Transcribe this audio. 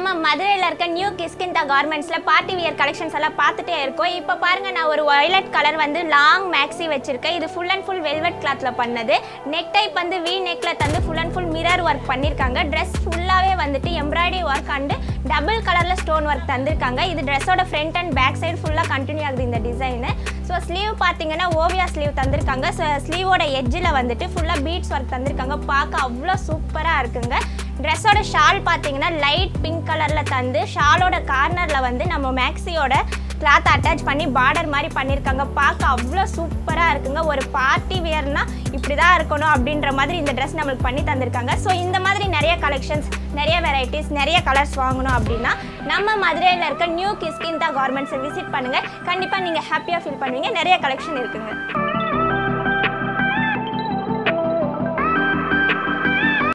நம்ம மதுரையில் இருக்க நியூ கிஸ்கிந்தா கார்மெண்ட்ஸில் பார்ட்டி வியர் கலெக்ஷன்ஸ் எல்லாம் பார்த்துட்டே இருக்கோம் இப்போ பாருங்க நான் ஒரு வயலட் கலர் வந்து லாங் மேக்ஸி வச்சிருக்கேன் இது ஃபுல் அண்ட் ஃபுல் வெல்வெட் கிளாத்ல பண்ணது நெக் டைப் வந்து வி நெக்ல தந்து full and full mirror work பண்ணியிருக்காங்க ட்ரெஸ் ஃபுல்லாகவே வந்துட்டு எம்ப்ராய்டரி ஒர்க் அண்டு டபுள் கலரில் ஸ்டோன் ஒர்க் தந்திருக்காங்க இது ட்ரெஸ்ஸோட ஃப்ரண்ட் அண்ட் பேக் சைடு ஃபுல்லாக கண்டினியூ ஆகுது இந்த டிசைனு ஸோ ஸ்லீவ் பார்த்தீங்கன்னா ஓவியா ஸ்லீவ் தந்திருக்காங்க ஸோ ஸ்லீவோட எட்ஜில் வந்துட்டு ஃபுல்லாக பீட்ஸ் ஒர்க் தந்திருக்காங்க பார்க்க அவ்வளோ சூப்பராக இருக்குங்க ட்ரெஸ்ஸோட ஷால் பார்த்தீங்கன்னா லைட் பிங்க் கலரில் தந்து ஷாலோட கார்னரில் வந்து நம்ம மேக்ஸியோட கிளாத் அட்டாச் பண்ணி பார்டர் மாதிரி பண்ணியிருக்காங்க பார்க்க அவ்வளோ சூப்பராக இருக்குங்க ஒரு பார்ட்டி வியர்னா இப்படி தான் இருக்கணும் அப்படின்ற மாதிரி இந்த ட்ரெஸ் நம்மளுக்கு பண்ணி தந்திருக்காங்க ஸோ இந்த மாதிரி நிறைய கலெக்ஷன்ஸ் நிறைய வெரைட்டிஸ் நிறைய கலர்ஸ் வாங்கணும் அப்படின்னா நம்ம மதுரையில் இருக்க நியூ கிஸ்கிந்தா கார்மெண்ட்ஸை விசிட் பண்ணுங்கள் கண்டிப்பாக நீங்கள் ஹாப்பியாக ஃபீல் பண்ணுவீங்க நிறைய கலெக்ஷன் இருக்குங்க